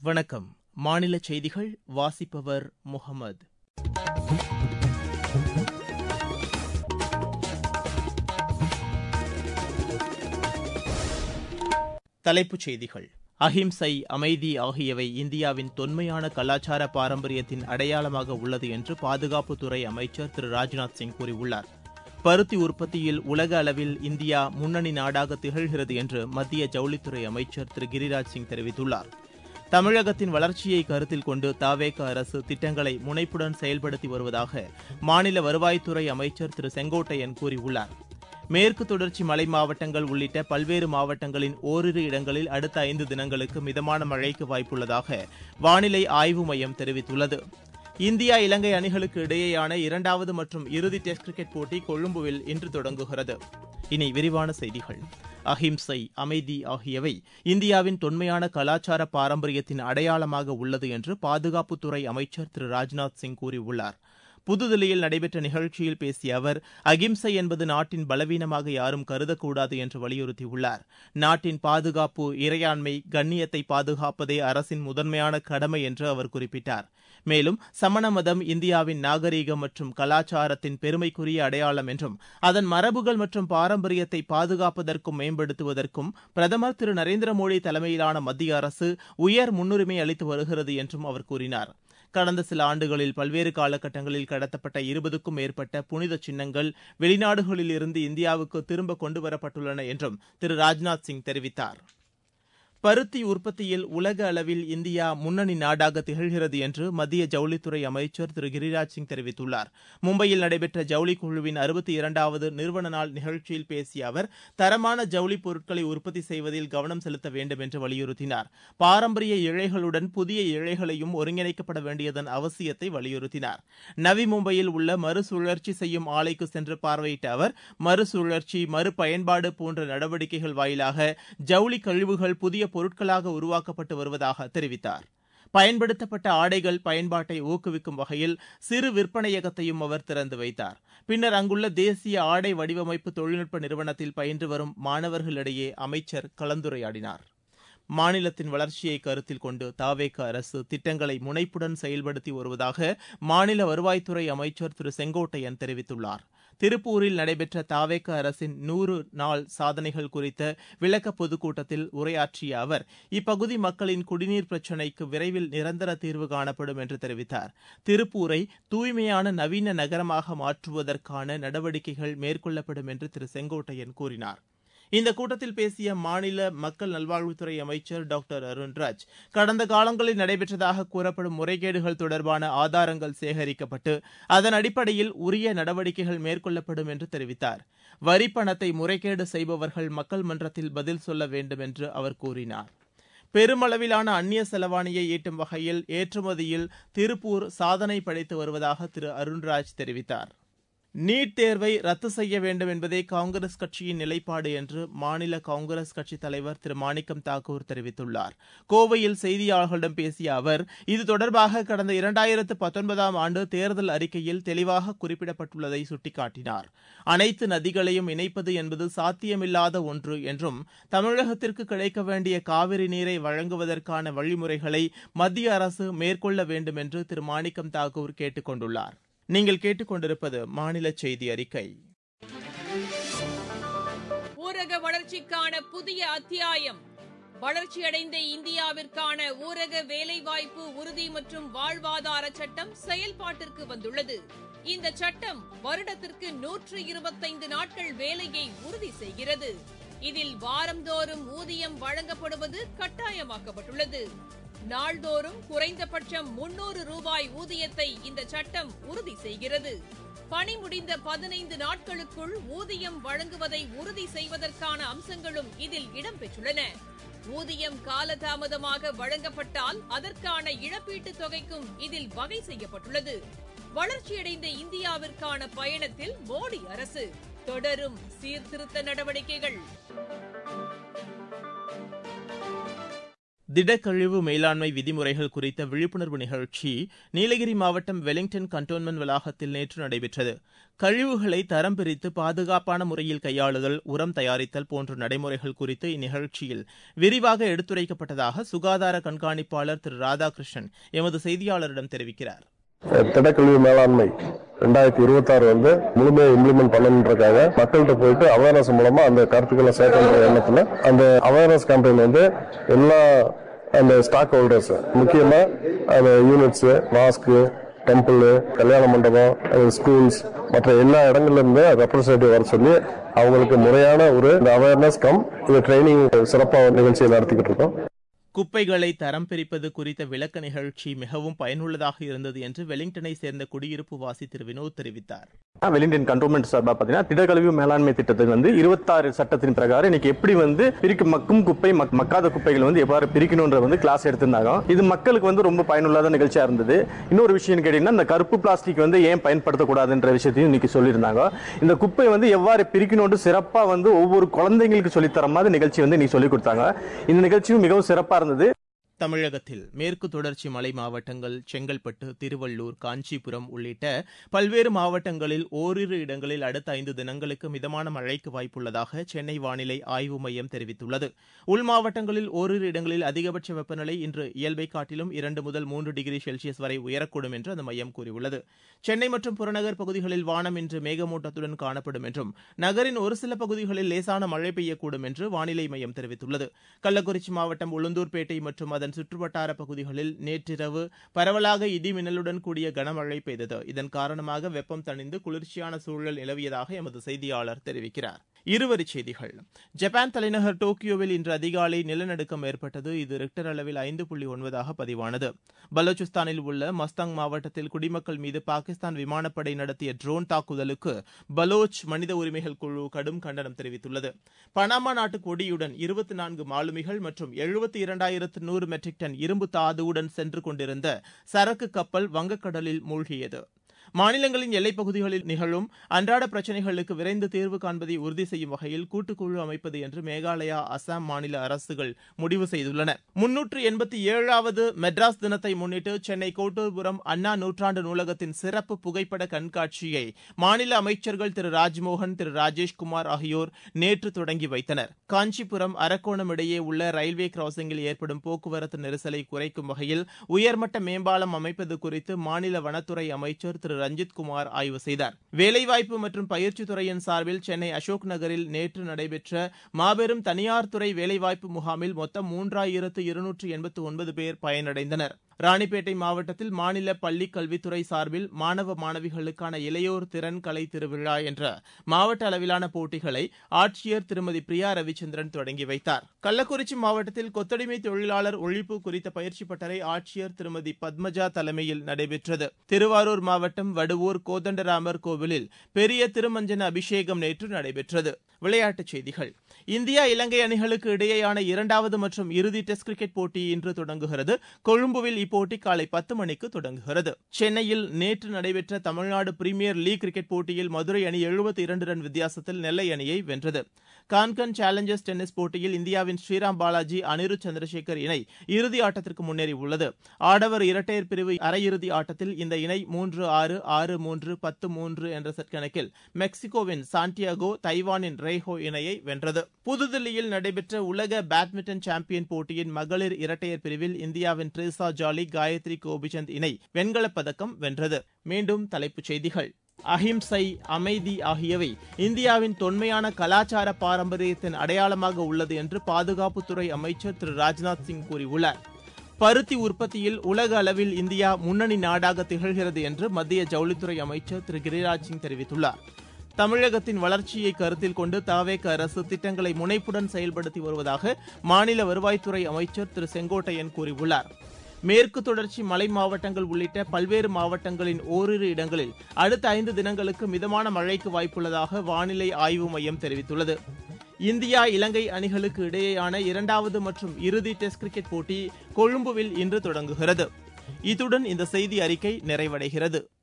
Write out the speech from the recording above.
வணக்கம் மாநில செய்திகள் வாசிப்பவர் முகமது தலைப்புச் செய்திகள் அஹிம்சை அமைதி ஆகியவை இந்தியாவின் தொன்மையான கலாச்சார பாரம்பரியத்தின் அடையாளமாக உள்ளது என்று பாதுகாப்புத்துறை அமைச்சர் திரு ராஜ்நாத் சிங் கூறியுள்ளார் பருத்தி உற்பத்தியில் உலக அளவில் இந்தியா முன்னணி நாடாக திகழ்கிறது என்று மத்திய ஜவுளித்துறை அமைச்சர் திரு கிரிராஜ் சிங் தெரிவித்துள்ளார் தமிழகத்தின் வளர்ச்சியை கருத்தில் கொண்டு தாவேக அரசு திட்டங்களை முனைப்புடன் செயல்படுத்தி வருவதாக மாநில வருவாய்த்துறை அமைச்சர் திரு செங்கோட்டையன் கூறியுள்ளார் மேற்கு தொடர்ச்சி மலை மாவட்டங்கள் உள்ளிட்ட பல்வேறு மாவட்டங்களின் ஓரிரு இடங்களில் அடுத்த ஐந்து தினங்களுக்கு மிதமான மழைக்கு வாய்ப்புள்ளதாக வானிலை ஆய்வு மையம் தெரிவித்துள்ளது இந்தியா இலங்கை அணிகளுக்கு இடையேயான இரண்டாவது மற்றும் இறுதி டெஸ்ட் கிரிக்கெட் போட்டி கொழும்புவில் இன்று தொடங்குகிறது இனி விரிவான செய்திகள் அஹிம்சை அமைதி ஆகியவை இந்தியாவின் தொன்மையான கலாச்சார பாரம்பரியத்தின் அடையாளமாக உள்ளது என்று பாதுகாப்புத்துறை அமைச்சர் திரு ராஜ்நாத் சிங் கூறியுள்ளார் புதுதில்லியில் நடைபெற்ற நிகழ்ச்சியில் பேசிய அவர் அகிம்சை என்பது நாட்டின் பலவீனமாக யாரும் கருதக்கூடாது என்று வலியுறுத்தியுள்ளார் நாட்டின் பாதுகாப்பு இறையாண்மை கண்ணியத்தை பாதுகாப்பதே அரசின் முதன்மையான கடமை என்று அவர் குறிப்பிட்டார் மேலும் சமண மதம் இந்தியாவின் நாகரீகம் மற்றும் கலாச்சாரத்தின் பெருமைக்குரிய அடையாளம் என்றும் அதன் மரபுகள் மற்றும் பாரம்பரியத்தை பாதுகாப்பதற்கும் மேம்படுத்துவதற்கும் பிரதமர் திரு நரேந்திர மோடி தலைமையிலான மத்திய அரசு உயர் முன்னுரிமை அளித்து வருகிறது என்றும் அவர் கூறினார் கடந்த சில ஆண்டுகளில் பல்வேறு காலகட்டங்களில் கடத்தப்பட்ட இருபதுக்கும் மேற்பட்ட புனித சின்னங்கள் வெளிநாடுகளில் இருந்து இந்தியாவுக்கு திரும்ப கொண்டுவரப்பட்டுள்ளன என்றும் திரு ராஜ்நாத் சிங் தெரிவித்தார் பருத்தி உற்பத்தியில் உலக அளவில் இந்தியா முன்னணி நாடாக திகழ்கிறது என்று மத்திய ஜவுளித்துறை அமைச்சர் திரு கிரிராஜ் சிங் தெரிவித்துள்ளார் மும்பையில் நடைபெற்ற ஜவுளி குழுவின் அறுபத்தி இரண்டாவது நிறுவன நாள் நிகழ்ச்சியில் பேசிய அவர் தரமான ஜவுளி பொருட்களை உற்பத்தி செய்வதில் கவனம் செலுத்த வேண்டும் என்று வலியுறுத்தினார் பாரம்பரிய இழைகளுடன் புதிய இழைகளையும் ஒருங்கிணைக்கப்பட வேண்டியதன் அவசியத்தை வலியுறுத்தினார் நவி மும்பையில் உள்ள மறுசுழற்சி செய்யும் ஆலைக்கு சென்று பார்வையிட்ட அவர் மறுசுழற்சி மறுபயன்பாடு போன்ற நடவடிக்கைகள் வாயிலாக ஜவுளி கழிவுகள் புதிய பொருட்களாக உருவாக்கப்பட்டு வருவதாக தெரிவித்தார் பயன்படுத்தப்பட்ட ஆடைகள் பயன்பாட்டை ஊக்குவிக்கும் வகையில் சிறு விற்பனையகத்தையும் அவர் திறந்து வைத்தார் பின்னர் அங்குள்ள தேசிய ஆடை வடிவமைப்பு தொழில்நுட்ப நிறுவனத்தில் பயின்று வரும் மாணவர்களிடையே அமைச்சர் கலந்துரையாடினார் மாநிலத்தின் வளர்ச்சியை கருத்தில் கொண்டு தாவேக அரசு திட்டங்களை முனைப்புடன் செயல்படுத்தி வருவதாக மாநில வருவாய்த்துறை அமைச்சர் திரு செங்கோட்டையன் தெரிவித்துள்ளார் திருப்பூரில் நடைபெற்ற தாவேக அரசின் நூறு நாள் சாதனைகள் குறித்த விளக்க பொதுக்கூட்டத்தில் உரையாற்றிய அவர் இப்பகுதி மக்களின் குடிநீர் பிரச்சினைக்கு விரைவில் நிரந்தர தீர்வு காணப்படும் என்று தெரிவித்தார் திருப்பூரை தூய்மையான நவீன நகரமாக மாற்றுவதற்கான நடவடிக்கைகள் மேற்கொள்ளப்படும் என்று திரு செங்கோட்டையன் கூறினார் இந்த கூட்டத்தில் பேசிய மாநில மக்கள் நல்வாழ்வுத்துறை அமைச்சர் டாக்டர் அருண்ராஜ் கடந்த காலங்களில் நடைபெற்றதாக கூறப்படும் முறைகேடுகள் தொடர்பான ஆதாரங்கள் சேகரிக்கப்பட்டு அதன் அடிப்படையில் உரிய நடவடிக்கைகள் மேற்கொள்ளப்படும் என்று தெரிவித்தார் வரி பணத்தை முறைகேடு செய்பவர்கள் மக்கள் மன்றத்தில் பதில் சொல்ல வேண்டும் என்று அவர் கூறினார் பெருமளவிலான அந்நிய செலவாணியை ஈட்டும் வகையில் ஏற்றுமதியில் திருப்பூர் சாதனை படைத்து வருவதாக திரு அருண்ராஜ் தெரிவித்தார் நீட் தேர்வை ரத்து செய்ய வேண்டும் என்பதே காங்கிரஸ் கட்சியின் நிலைப்பாடு என்று மாநில காங்கிரஸ் கட்சித் தலைவர் திரு மாணிக்கம் தாக்கூர் தெரிவித்துள்ளார் கோவையில் செய்தியாளர்களிடம் பேசிய அவர் இது தொடர்பாக கடந்த இரண்டாயிரத்து பத்தொன்பதாம் ஆண்டு தேர்தல் அறிக்கையில் தெளிவாக குறிப்பிடப்பட்டுள்ளதை சுட்டிக்காட்டினார் அனைத்து நதிகளையும் இணைப்பது என்பது சாத்தியமில்லாத ஒன்று என்றும் தமிழகத்திற்கு கிடைக்க வேண்டிய காவிரி நீரை வழங்குவதற்கான வழிமுறைகளை மத்திய அரசு மேற்கொள்ள வேண்டும் என்று திரு மாணிக்கம் தாக்கூர் கேட்டுக் கொண்டுள்ளார் நீங்கள் கேட்டுக்கொண்டிருப்பது மாநில செய்தி அறிக்கை ஊரக வளர்ச்சிக்கான புதிய அத்தியாயம் வளர்ச்சியடைந்த இந்தியாவிற்கான ஊரக வேலைவாய்ப்பு உறுதி மற்றும் வாழ்வாதார சட்டம் செயல்பாட்டிற்கு வந்துள்ளது இந்த சட்டம் வருடத்திற்கு நூற்று இருபத்தைந்து நாட்கள் வேலையை உறுதி செய்கிறது இதில் வாரந்தோறும் ஊதியம் வழங்கப்படுவது கட்டாயமாக்கப்பட்டுள்ளது நாள்தோறும் குறைந்தபட்சம் முன்னூறு ரூபாய் ஊதியத்தை இந்த சட்டம் உறுதி செய்கிறது பணி முடிந்த பதினைந்து நாட்களுக்குள் ஊதியம் வழங்குவதை உறுதி செய்வதற்கான அம்சங்களும் இதில் இடம்பெற்றுள்ளன ஊதியம் காலதாமதமாக வழங்கப்பட்டால் அதற்கான இழப்பீட்டுத் தொகைக்கும் இதில் வகை செய்யப்பட்டுள்ளது வளர்ச்சியடைந்த இந்தியாவிற்கான பயணத்தில் மோடி அரசு தொடரும் சீர்திருத்த நடவடிக்கைகள் திடக்கழிவு மேலாண்மை விதிமுறைகள் குறித்த விழிப்புணர்வு நிகழ்ச்சி நீலகிரி மாவட்டம் வெலிங்டன் கண்டோன்மெண்ட் வளாகத்தில் நேற்று நடைபெற்றது கழிவுகளை தரம் பிரித்து பாதுகாப்பான முறையில் கையாளுதல் உரம் தயாரித்தல் போன்ற நடைமுறைகள் குறித்து இந்நிகழ்ச்சியில் விரிவாக எடுத்துரைக்கப்பட்டதாக சுகாதார கண்காணிப்பாளர் திரு ராதாகிருஷ்ணன் எமது செய்தியாளரிடம் தெரிவிக்கிறார் திடக்கழிவு மேலாண்மை ரெண்டாயிரத்தி இருபத்தி ஆறு வந்து முழுமையாக இம்ப்ளிமெண்ட் பண்ணணுன்றக்காக மக்கள்கிட்ட போயிட்டு அவேர்னஸ் மூலமா அந்த கருத்துக்களை சேர்க்கின்ற எண்ணத்துல அந்த அவேர்னஸ் கேம்பெயின் வந்து எல்லா அந்த ஸ்டாக் ஹோல்டர்ஸ் முக்கியமா அந்த யூனிட்ஸ் மாஸ்க்கு டெம்பிள் கல்யாண மண்டபம் ஸ்கூல்ஸ் மற்ற எல்லா இடங்கள்ல இருந்து ரெப்ரஸன்டேட்டிவ் வர சொல்லி அவங்களுக்கு முறையான ஒரு அவேர்னஸ் கம் இந்த ட்ரைனிங் சிறப்பாக நிகழ்ச்சியை நடத்திக்கிட்டு இருக்கோம் குப்பைகளை தரம் பிரிப்பது குறித்த விளக்க நிகழ்ச்சி மிகவும் பயனுள்ளதாக இருந்தது என்று வெலிங்டனை சேர்ந்த குடியிருப்பு வாசி திரு வினோத் தெரிவித்தார் வெலிங்டன் கண்டோன்மெண்ட் சார்பா பாத்தீங்கன்னா திடக்கழிவு மேலாண்மை திட்டத்துக்கு வந்து இருபத்தாறு சட்டத்தின் பிரகாரம் இன்னைக்கு எப்படி வந்து பிரிக்க மக்கும் குப்பை மக்- மக்காத குப்பைகள் வந்து எவ்வாறு பிரிக்கணும்ன்ற வந்து கிளாஸ் எடுத்திருந்தாங்க இது மக்களுக்கு வந்து ரொம்ப பயனுள்ளத நிகழ்ச்சியா இருந்தது இன்னொரு விஷயம் கேட்டீங்கன்னா இந்த கருப்பு பிளாஸ்டிக் வந்து ஏன் பயன்படுத்தக்கூடாதுன்ற விஷயத்தையும் இன்னைக்கு சொல்லியிருந்தாங்க இந்த குப்பை வந்து எவ்வாறு பிரிக்கணும்னு சிறப்பா வந்து ஒவ்வொரு குழந்தைங்களுக்கு சொல்லித்தர மாதிரி நிகழ்ச்சி வந்து இன்னைக்கு சொல்லி கொடுத்தாங்க இந்த நிகழ்ச்சியும் மிகவும் சிறப்பா இருந்தது தமிழகத்தில் மேற்கு தொடர்ச்சி மலை மாவட்டங்கள் செங்கல்பட்டு திருவள்ளூர் காஞ்சிபுரம் உள்ளிட்ட பல்வேறு மாவட்டங்களில் ஓரிரு இடங்களில் அடுத்த ஐந்து தினங்களுக்கு மிதமான மழைக்கு வாய்ப்புள்ளதாக சென்னை வானிலை ஆய்வு மையம் தெரிவித்துள்ளது உள் மாவட்டங்களில் ஓரிரு இடங்களில் அதிகபட்ச வெப்பநிலை இன்று இயல்பை காட்டிலும் இரண்டு முதல் மூன்று டிகிரி செல்சியஸ் வரை உயரக்கூடும் என்று அந்த மையம் கூறியுள்ளது சென்னை மற்றும் புறநகர் பகுதிகளில் வானம் இன்று மேகமூட்டத்துடன் காணப்படும் என்றும் நகரின் ஒரு சில பகுதிகளில் லேசான மழை பெய்யக்கூடும் என்று வானிலை மையம் தெரிவித்துள்ளது கள்ளக்குறிச்சி மாவட்டம் உளுந்தூர்பேட்டை மற்றும் அதன் சுற்றுவட்டார பகுதிகளில் நேற்றிரவு பரவலாக இடி மின்னலுடன் கூடிய கனமழை பெய்தது இதன் காரணமாக வெப்பம் தணிந்து குளிர்ச்சியான சூழல் நிலவியதாக எமது செய்தியாளர் தெரிவிக்கிறார் இருவரிச் செய்திகள் ஜப்பான் தலைநகர் டோக்கியோவில் இன்று அதிகாலை நிலநடுக்கம் ஏற்பட்டது இது ரிக்டர் அளவில் ஐந்து புள்ளி ஒன்பதாக பதிவானது பலூச்சிஸ்தானில் உள்ள மஸ்தாங் மாவட்டத்தில் குடிமக்கள் மீது பாகிஸ்தான் விமானப்படை நடத்திய ட்ரோன் தாக்குதலுக்கு பலோச் மனித உரிமைகள் குழு கடும் கண்டனம் தெரிவித்துள்ளது பனாமா நாட்டு கொடியுடன் இருபத்தி நான்கு மாலுமிகள் மற்றும் எழுபத்தி இரண்டாயிரத்து நூறு மெட்ரிக் டன் இரும்பு தாதுவுடன் சென்று கொண்டிருந்த சரக்கு கப்பல் வங்கக்கடலில் மூழ்கியது மாநிலங்களின் எல்லைப் பகுதிகளில் நிகழும் அன்றாட பிரச்சினைகளுக்கு விரைந்து தீர்வு காண்பதை உறுதி செய்யும் வகையில் கூட்டுக்குழு அமைப்பது என்று மேகாலயா அசாம் மாநில அரசுகள் முடிவு செய்துள்ளன முன்னூற்று எண்பத்தி ஏழாவது மெட்ராஸ் தினத்தை முன்னிட்டு சென்னை கோட்டூர்புரம் அண்ணா நூற்றாண்டு நூலகத்தின் சிறப்பு புகைப்பட கண்காட்சியை மாநில அமைச்சர்கள் திரு ராஜ்மோகன் திரு ராஜேஷ்குமார் ஆகியோர் நேற்று தொடங்கி வைத்தனர் காஞ்சிபுரம் அரக்கோணம் இடையே உள்ள ரயில்வே கிராசிங்கில் ஏற்படும் போக்குவரத்து நெரிசலை குறைக்கும் வகையில் உயர்மட்ட மேம்பாலம் அமைப்பது குறித்து மாநில வனத்துறை அமைச்சர் திரு ரஞ்சித் குமார் ஆய்வு செய்தார் வேலைவாய்ப்பு மற்றும் பயிற்சித் துறையின் சார்பில் சென்னை அசோக் நகரில் நேற்று நடைபெற்ற மாபெரும் தனியார் துறை வேலைவாய்ப்பு முகாமில் மொத்தம் மூன்றாயிரத்து இருநூற்று எண்பத்து ஒன்பது பேர் பயனடைந்தனர் ராணிப்பேட்டை மாவட்டத்தில் மாநில பள்ளிக் கல்வித்துறை சார்பில் மாணவ மாணவிகளுக்கான இளையோர் திறன் கலை திருவிழா என்ற மாவட்ட அளவிலான போட்டிகளை ஆட்சியர் திருமதி பிரியா ரவிச்சந்திரன் தொடங்கி வைத்தார் கள்ளக்குறிச்சி மாவட்டத்தில் கொத்தடிமை தொழிலாளர் ஒழிப்பு குறித்த பயிற்சி பட்டறை ஆட்சியர் திருமதி பத்மஜா தலைமையில் நடைபெற்றது திருவாரூர் மாவட்டம் வடுவூர் கோதண்டராமர் கோவிலில் பெரிய திருமஞ்சன அபிஷேகம் நேற்று நடைபெற்றது விளையாட்டுச் செய்திகள் இந்தியா இலங்கை அணிகளுக்கு இடையேயான இரண்டாவது மற்றும் இறுதி டெஸ்ட் கிரிக்கெட் போட்டி இன்று தொடங்குகிறது கொழும்புவில் இப்போட்டி காலை பத்து மணிக்கு தொடங்குகிறது சென்னையில் நேற்று நடைபெற்ற தமிழ்நாடு பிரீமியர் லீக் கிரிக்கெட் போட்டியில் மதுரை அணி எழுபத்தி இரண்டு ரன் வித்தியாசத்தில் நெல்லை அணியை வென்றது கான்கன் சேலஞ்சர்ஸ் டென்னிஸ் போட்டியில் இந்தியாவின் ஸ்ரீராம் பாலாஜி அனிருத் சந்திரசேகர் இணை இறுதி ஆட்டத்திற்கு முன்னேறியுள்ளது ஆடவர் இரட்டையர் பிரிவு அரையிறுதி ஆட்டத்தில் இந்த இணை மூன்று ஆறு ஆறு மூன்று பத்து மூன்று என்ற செட் கணக்கில் மெக்சிகோவின் சாண்டியாகோ தைவானின் ரேஹோ இணையை வென்றது புதுதில்லியில் நடைபெற்ற உலக பேட்மிண்டன் சாம்பியன் போட்டியின் மகளிர் இரட்டையர் பிரிவில் இந்தியாவின் ட்ரேசா ஜாலி காயத்ரி கோபிச்சந்த் இணை வெண்கலப் பதக்கம் வென்றது மீண்டும் தலைப்புச் செய்திகள் அஹிம்சை அமைதி ஆகியவை இந்தியாவின் தொன்மையான கலாச்சார பாரம்பரியத்தின் அடையாளமாக உள்ளது என்று பாதுகாப்புத்துறை அமைச்சர் திரு ராஜ்நாத் சிங் கூறியுள்ளார் பருத்தி உற்பத்தியில் உலக அளவில் இந்தியா முன்னணி நாடாக திகழ்கிறது என்று மத்திய ஜவுளித்துறை அமைச்சர் திரு கிரிராஜ் சிங் தெரிவித்துள்ளார் தமிழகத்தின் வளர்ச்சியை கருத்தில் கொண்டு தாவேக அரசு திட்டங்களை முனைப்புடன் செயல்படுத்தி வருவதாக மாநில வருவாய்த்துறை அமைச்சர் திரு செங்கோட்டையன் கூறியுள்ளார் மேற்கு தொடர்ச்சி மலை மாவட்டங்கள் உள்ளிட்ட பல்வேறு மாவட்டங்களின் ஓரிரு இடங்களில் அடுத்த ஐந்து தினங்களுக்கு மிதமான மழைக்கு வாய்ப்புள்ளதாக வானிலை ஆய்வு மையம் தெரிவித்துள்ளது இந்தியா இலங்கை அணிகளுக்கு இடையேயான இரண்டாவது மற்றும் இறுதி டெஸ்ட் கிரிக்கெட் போட்டி கொழும்புவில் இன்று தொடங்குகிறது இத்துடன் இந்த செய்தி அறிக்கை நிறைவடைகிறது